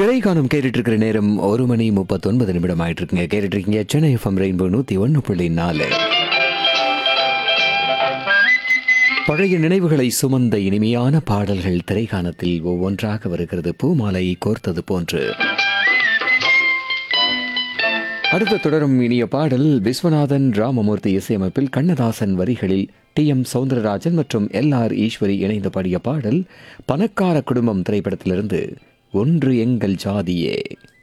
திரைக்காலம் கேட்டுட்டு இருக்கிற நேரம் ஒரு மணி முப்பத்தொன்பது நிமிடம் ஆயிட்டு இருக்குங்க கேட்டுட்டு இருக்கீங்க சென்னை எஃப்எம் ரெயின்போ நூத்தி ஒன்று புள்ளி நாலு பழைய நினைவுகளை சுமந்த இனிமையான பாடல்கள் திரைக்காணத்தில் ஒவ்வொன்றாக வருகிறது பூமாலை கோர்த்தது போன்று அடுத்து தொடரும் இனிய பாடல் விஸ்வநாதன் ராமமூர்த்தி இசையமைப்பில் கண்ணதாசன் வரிகளில் டி எம் சவுந்தரராஜன் மற்றும் எல் ஆர் ஈஸ்வரி இணைந்து பாடிய பாடல் பணக்கார குடும்பம் திரைப்படத்திலிருந்து ஒன்று எங்கள் ஜாதியே